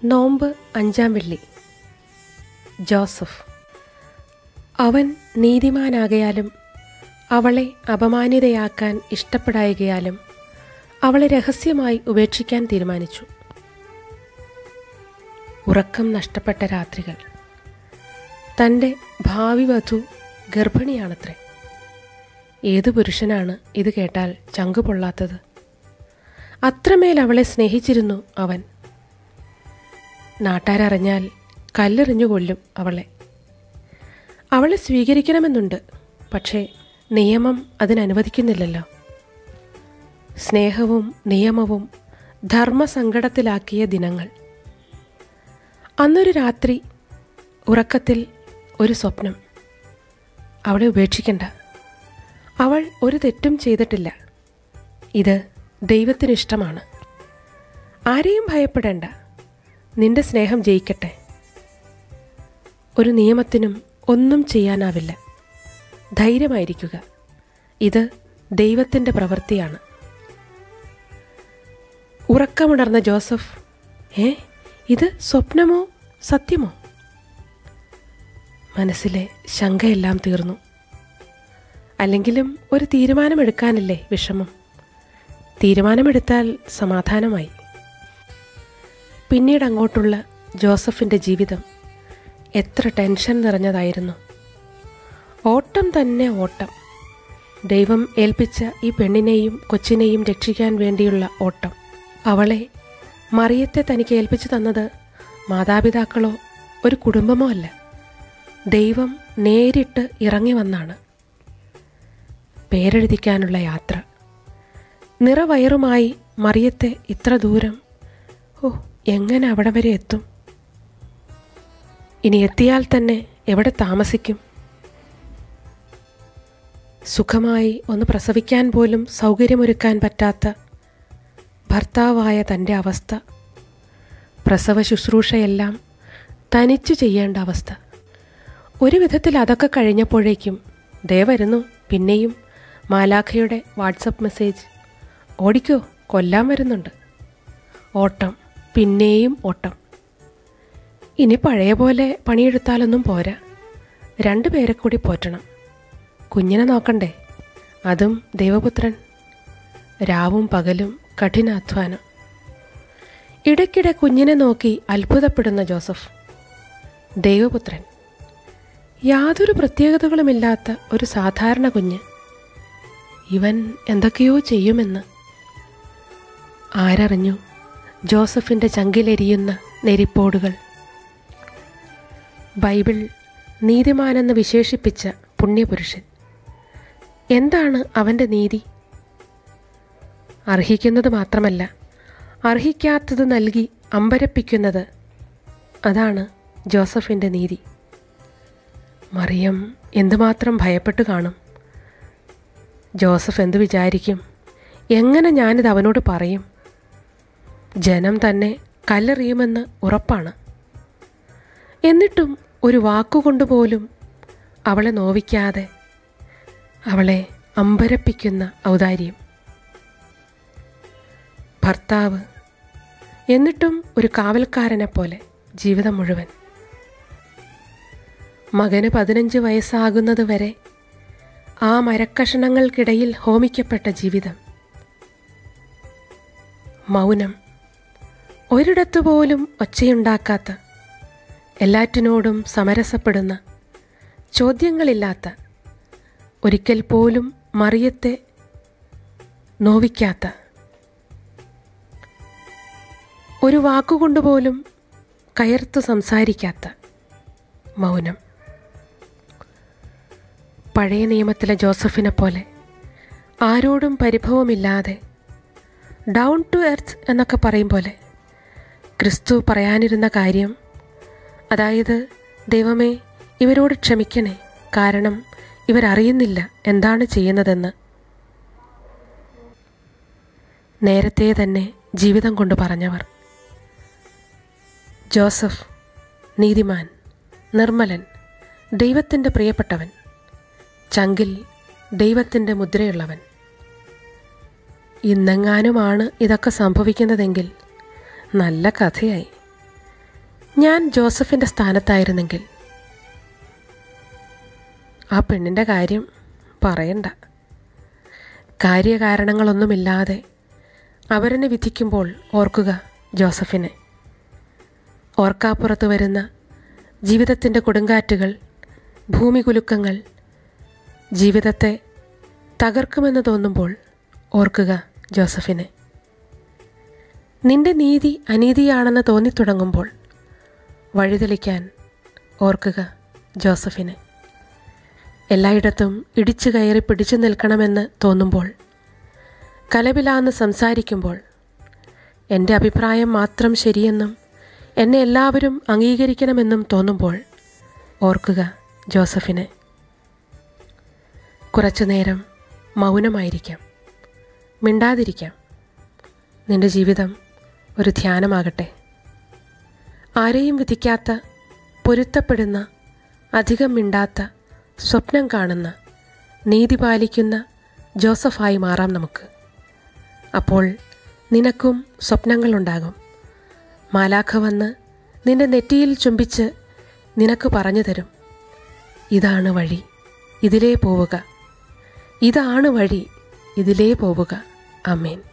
നോമ്പ് അഞ്ചാം വെള്ളി ജോസഫ് അവൻ നീതിമാനാകയാലും അവളെ അപമാനിതയാക്കാൻ ഇഷ്ടപ്പെടായകയാലും അവളെ രഹസ്യമായി ഉപേക്ഷിക്കാൻ തീരുമാനിച്ചു ഉറക്കം നഷ്ടപ്പെട്ട രാത്രികൾ തൻ്റെ ഭാവി വധു ഗർഭിണിയാണത്രേ ഏതു പുരുഷനാണ് ഇത് കേട്ടാൽ ചങ്കു പൊള്ളാത്തത് അത്രമേൽ അവളെ സ്നേഹിച്ചിരുന്നു അവൻ നാട്ടാരറിഞ്ഞാൽ കല്ലെറിഞ്ഞു കൊല്ലും അവളെ അവളെ സ്വീകരിക്കണമെന്നുണ്ട് പക്ഷേ നിയമം അതിനനുവദിക്കുന്നില്ലല്ലോ സ്നേഹവും നിയമവും ധർമ്മസങ്കടത്തിലാക്കിയ ദിനങ്ങൾ അന്നൊരു രാത്രി ഉറക്കത്തിൽ ഒരു സ്വപ്നം അവളെ ഉപേക്ഷിക്കണ്ട അവൾ ഒരു തെറ്റും ചെയ്തിട്ടില്ല ഇത് ദൈവത്തിനിഷ്ടമാണ് ആരെയും ഭയപ്പെടേണ്ട നിന്റെ സ്നേഹം ജയിക്കട്ടെ ഒരു നിയമത്തിനും ഒന്നും ചെയ്യാനാവില്ല ധൈര്യമായിരിക്കുക ഇത് ദൈവത്തിൻ്റെ പ്രവൃത്തിയാണ് ഉറക്കമുണർന്ന ജോസഫ് ഏ ഇത് സ്വപ്നമോ സത്യമോ മനസ്സിലെ ശങ്കയെല്ലാം തീർന്നു അല്ലെങ്കിലും ഒരു തീരുമാനമെടുക്കാനല്ലേ വിഷമം തീരുമാനമെടുത്താൽ സമാധാനമായി പിന്നീട് അങ്ങോട്ടുള്ള ജോസഫിൻ്റെ ജീവിതം എത്ര ടെൻഷൻ നിറഞ്ഞതായിരുന്നു ഓട്ടം തന്നെ ഓട്ടം ദൈവം ഏൽപ്പിച്ച ഈ പെണ്ണിനെയും കൊച്ചിനെയും രക്ഷിക്കാൻ വേണ്ടിയുള്ള ഓട്ടം അവളെ മറിയത്തെ തനിക്ക് ഏൽപ്പിച്ചു തന്നത് മാതാപിതാക്കളോ ഒരു കുടുംബമോ അല്ല ദൈവം നേരിട്ട് ഇറങ്ങി വന്നാണ് പേരെഴുതിക്കാനുള്ള യാത്ര നിറവയറുമായി മറിയത്തെ ഇത്ര ദൂരം ഓ എങ്ങനെ അവിടെ വരെ എത്തും ഇനി എത്തിയാൽ തന്നെ എവിടെ താമസിക്കും സുഖമായി ഒന്ന് പ്രസവിക്കാൻ പോലും സൗകര്യമൊരുക്കാൻ പറ്റാത്ത ഭർത്താവായ തൻ്റെ അവസ്ഥ പ്രസവ ശുശ്രൂഷയെല്ലാം തനിച്ചു ചെയ്യേണ്ട അവസ്ഥ ഒരു വിധത്തിൽ അതൊക്കെ കഴിഞ്ഞപ്പോഴേക്കും ദേ വരുന്നു പിന്നെയും മാലാഖയുടെ വാട്സപ്പ് മെസ്സേജ് ഓടിക്കോ കൊല്ലാൻ വരുന്നുണ്ട് ഓട്ടം പിന്നെയും ഓട്ടം ഇനി പഴയ പോലെ പണിയെടുത്താലൊന്നും പോരാ രണ്ടു പേരെ കൂടി പോറ്റണം കുഞ്ഞിനെ നോക്കണ്ടേ അതും ദൈവപുത്രൻ രാവും പകലും കഠിനാധ്വാനം ഇടയ്ക്കിടെ കുഞ്ഞിനെ നോക്കി അത്ഭുതപ്പെടുന്ന ജോസഫ് ദൈവപുത്രൻ യാതൊരു പ്രത്യേകതകളുമില്ലാത്ത ഒരു സാധാരണ കുഞ്ഞ് ഇവൻ എന്തൊക്കെയോ ചെയ്യുമെന്ന് ആരറിഞ്ഞു ജോസഫിൻ്റെ ചങ്കിലെരിയുന്ന നെരിപ്പോടുകൾ ബൈബിൾ നീതിമാനെന്ന് വിശേഷിപ്പിച്ച പുണ്യപുരുഷൻ എന്താണ് അവൻ്റെ നീതി അർഹിക്കുന്നത് മാത്രമല്ല അർഹിക്കാത്തത് നൽകി അമ്പരപ്പിക്കുന്നത് അതാണ് ജോസഫിൻ്റെ നീതി മറിയം എന്തുമാത്രം ഭയപ്പെട്ടു കാണും ജോസഫ് എന്തു വിചാരിക്കും എങ്ങനെ ഞാനിത് അവനോട് പറയും ജനം തന്നെ കല്ലെറിയുമെന്ന് ഉറപ്പാണ് എന്നിട്ടും ഒരു വാക്കുകൊണ്ട് പോലും അവളെ നോവിക്കാതെ അവളെ അമ്പരപ്പിക്കുന്ന ഔദാര്യം ഭർത്താവ് എന്നിട്ടും ഒരു കാവൽക്കാരനെ പോലെ ജീവിതം മുഴുവൻ മകന് പതിനഞ്ച് വയസ്സാകുന്നത് വരെ ആ മരക്കഷണങ്ങൾക്കിടയിൽ ഹോമിക്കപ്പെട്ട ജീവിതം മൗനം ഒരിടത്തു പോലും ഒച്ചയുണ്ടാക്കാത്ത എല്ലാറ്റിനോടും സമരസപ്പെടുന്ന ചോദ്യങ്ങളില്ലാത്ത ഒരിക്കൽ പോലും മറിയത്തെ നോവിക്കാത്ത ഒരു വാക്കുകൊണ്ട് പോലും കയർത്തു സംസാരിക്കാത്ത മൗനം പഴയ നിയമത്തിലെ ജോസഫിനെ പോലെ ആരോടും പരിഭവമില്ലാതെ ഡൗൺ ടു എർത്ത് എന്നൊക്കെ പറയും പോലെ ക്രിസ്തു പറയാനിരുന്ന കാര്യം അതായത് ദൈവമേ ഇവരോട് ക്ഷമിക്കണേ കാരണം ഇവരറിയുന്നില്ല എന്താണ് ചെയ്യുന്നതെന്ന് നേരത്തെ തന്നെ ജീവിതം കൊണ്ട് പറഞ്ഞവർ ജോസഫ് നീതിമാൻ നിർമ്മലൻ ദൈവത്തിൻ്റെ പ്രിയപ്പെട്ടവൻ ചങ്കിൽ ദൈവത്തിൻ്റെ മുദ്രയുള്ളവൻ ഇന്നെങ്ങാനുമാണ് ഇതൊക്കെ സംഭവിക്കുന്നതെങ്കിൽ നല്ല കഥയായി ഞാൻ ജോസഫിൻ്റെ സ്ഥാനത്തായിരുന്നെങ്കിൽ ആ പെണ്ണിൻ്റെ കാര്യം പറയണ്ട കാര്യകാരണങ്ങളൊന്നുമില്ലാതെ അവരെന്നെ വിധിക്കുമ്പോൾ ഓർക്കുക ജോസഫിനെ ഓർക്കാപ്പുറത്ത് വരുന്ന ജീവിതത്തിൻ്റെ കൊടുങ്കാറ്റുകൾ ഭൂമി കുലുക്കങ്ങൾ ജീവിതത്തെ തകർക്കുമെന്ന് തോന്നുമ്പോൾ ഓർക്കുക ജോസഫിനെ നിന്റെ നീതി അനീതിയാണെന്ന് തോന്നിത്തുടങ്ങുമ്പോൾ വഴിതെളിക്കാൻ ഓർക്കുക ജോസഫിനെ എല്ലായിടത്തും ഇടിച്ചു കയറി പിടിച്ചു നിൽക്കണമെന്ന് തോന്നുമ്പോൾ കലപിലാന്ന് സംസാരിക്കുമ്പോൾ എൻ്റെ അഭിപ്രായം മാത്രം ശരിയെന്നും എന്നെ എല്ലാവരും അംഗീകരിക്കണമെന്നും തോന്നുമ്പോൾ ഓർക്കുക ജോസഫിനെ കുറച്ചു നേരം മൗനമായിരിക്കാം മിണ്ടാതിരിക്കാം നിന്റെ ജീവിതം ഒരു ധ്യാനമാകട്ടെ ആരെയും വിധിക്കാത്ത പൊരുത്തപ്പെടുന്ന അധികം മിണ്ടാത്ത സ്വപ്നം കാണുന്ന നീതി പാലിക്കുന്ന ജോസഫായി മാറാം നമുക്ക് അപ്പോൾ നിനക്കും സ്വപ്നങ്ങളുണ്ടാകും മാലാഖ വന്ന് നിന്റെ നെറ്റിയിൽ ചുംബിച്ച് നിനക്ക് പറഞ്ഞു തരും ഇതാണ് വഴി ഇതിലേ പോവുക ഇതാണ് വഴി ഇതിലേ പോവുക അമേൻ